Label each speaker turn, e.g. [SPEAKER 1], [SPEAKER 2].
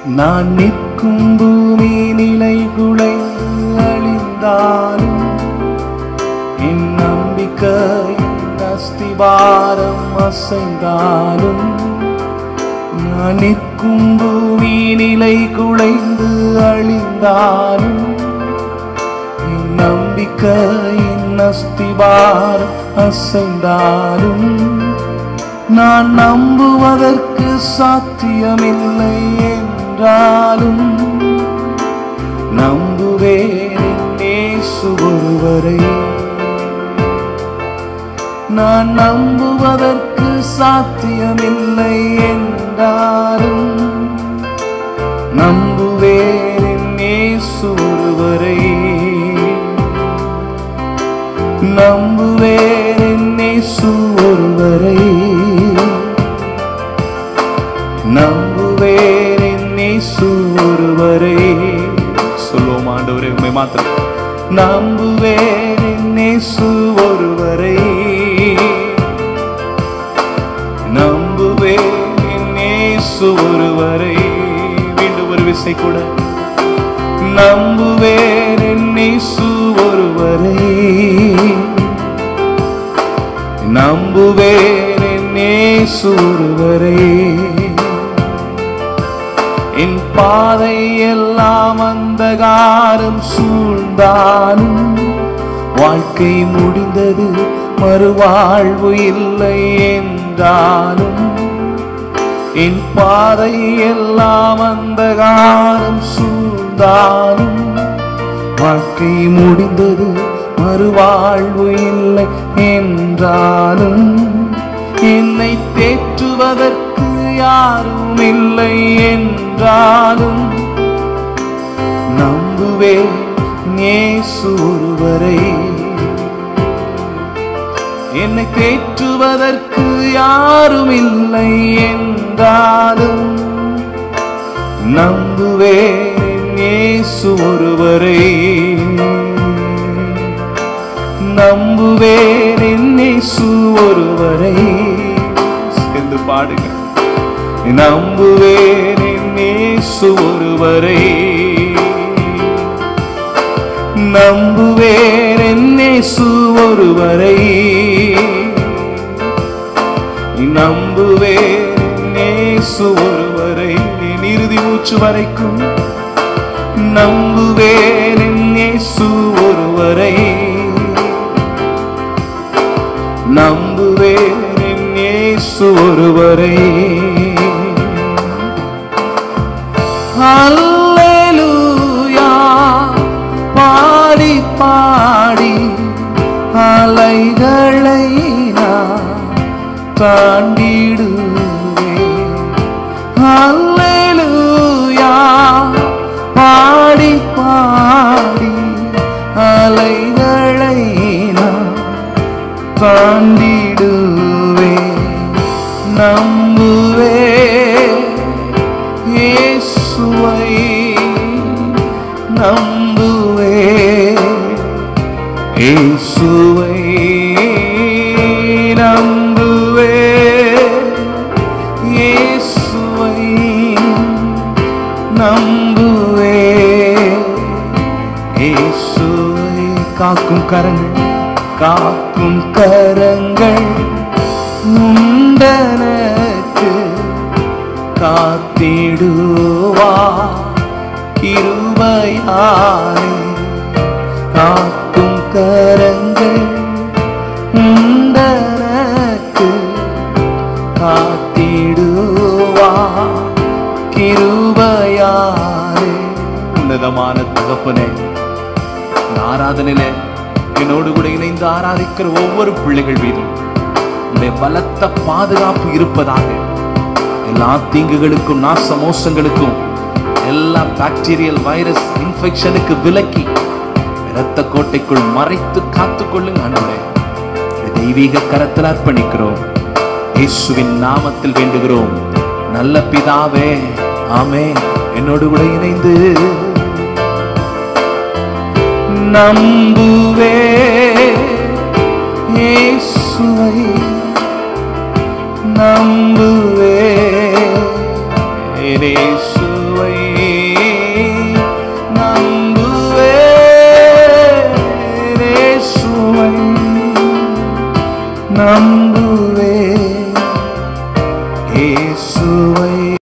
[SPEAKER 1] நான் நிற்கும் பூமி நிலை குலைந்து அழிந்தாலும் என் நம்பிக்கை அஸ்திபாரம் அசைந்தாலும் நான் நிற்கும் பூமி நிலை குலைந்து அழிந்தாலும் என் நம்பிக்கையின் அஸ்திபாரம் அசைந்தாலும் நான் நம்புவதற்கு சாத்தியமில்லை என்றாலும் நம்புவேன் என் இயேசு ஒருவரை நான் நம்புவதற்கு சாத்தியமில்லை என்றாலும் நம்புவேன் என் இயேசு ஒருவரை நம்புவேன் என் இயேசு ஒருவரை நம்புவேன் என் இயேசு ஒருவரை சொல்லுவோம் ஆண்டவரே உண்மை மாத்திரம் நம்புவேன் என் இயேசு ஒருவரை நம்புவேன் என் இயேசு ஒருவரை மீண்டும் ஒரு விசை கூட நம்புவேன் என் இயேசு ஒருவரை நம்புவேன் என் இயேசு ஒருவரை என் பாதை எல்லாம் அந்தகாரம் சூழ்ந்தாலும் வாழ்க்கை முடிந்தது மறுவாழ்வு இல்லை என்றாலும் என் பாதை எல்லாம் அந்தகாரம் சூழ்ந்தாலும் வாழ்க்கை முடிந்தது மறுவாழ்வு இல்லை என்றாலும் என்னை தேற்றுவதற்கு யாரும் இல்லை என்றாலும் நம்புவேன் இயேசு ஒருவரை என்னை தேற்றுவதற்கு யாரும் இல்லை என்றாலும் நம்புவேன் இயேசு ஒருவரை நம்புவேன் என் இயேசு ஒருவரை சேர்ந்து பாடுங்க நம்புவேன் என் இயேசு ஒருவரை நம்புவேன் என் இயேசு ஒருவரை நம்புவேன் என் இயேசு ஒருவரை என் இறுதி மூச்சு வரைக்கும் நம்புவேன் என் இயேசு ஒருவரை நம்புவேன் என் இயேசு ஒருவரை அல்லேலூயா பாடி பாடி அலைகளை நான் தாண்டிடுவேன் அல்லேலூயா பாடி பாடி அலைகளை நான் தாண்டிடுவேன் நம்புவே இயேசுவை நம்புவே இயேசுவை நம்புவே இயேசுவை நம்புவே இயேசுவை காக்கும் கரங்கள் காக்கும் கரங்கள் உண்டனக்கு காத்திடுவா கிருபையாலே காக்கும் கரங்கள் உண்டனக்கு காத்திடுவா கிருபையாலே உன்னதமான தகப்பனே இந்த ஆராதனையில என்னோடு கூட இணைந்து ஆராதிக்கிற ஒவ்வொரு பிள்ளைகள் மீதும் உடைய பலத்த பாதுகாப்பு இருப்பதாக எல்லா தீங்குகளுக்கும் நாச மோசங்களுக்கும் எல்லா பாக்டீரியல் வைரஸ் இன்ஃபெக்ஷனுக்கு விலக்கி இரத்த கோட்டைக்குள் மறைத்து காத்துக்கொள்ளுங்க ஆண்டவரே இந்த தெய்வீக கரத்தில் அர்ப்பணிக்கிறோம் இயேசுவின் நாமத்தில் வேண்டுகிறோம் நல்ல பிதாவே ஆமே என்னோடு கூட இணைந்து நம்புவே இயேசுவை நம்புவே இயேசுவை நம்புவே இயேசுவை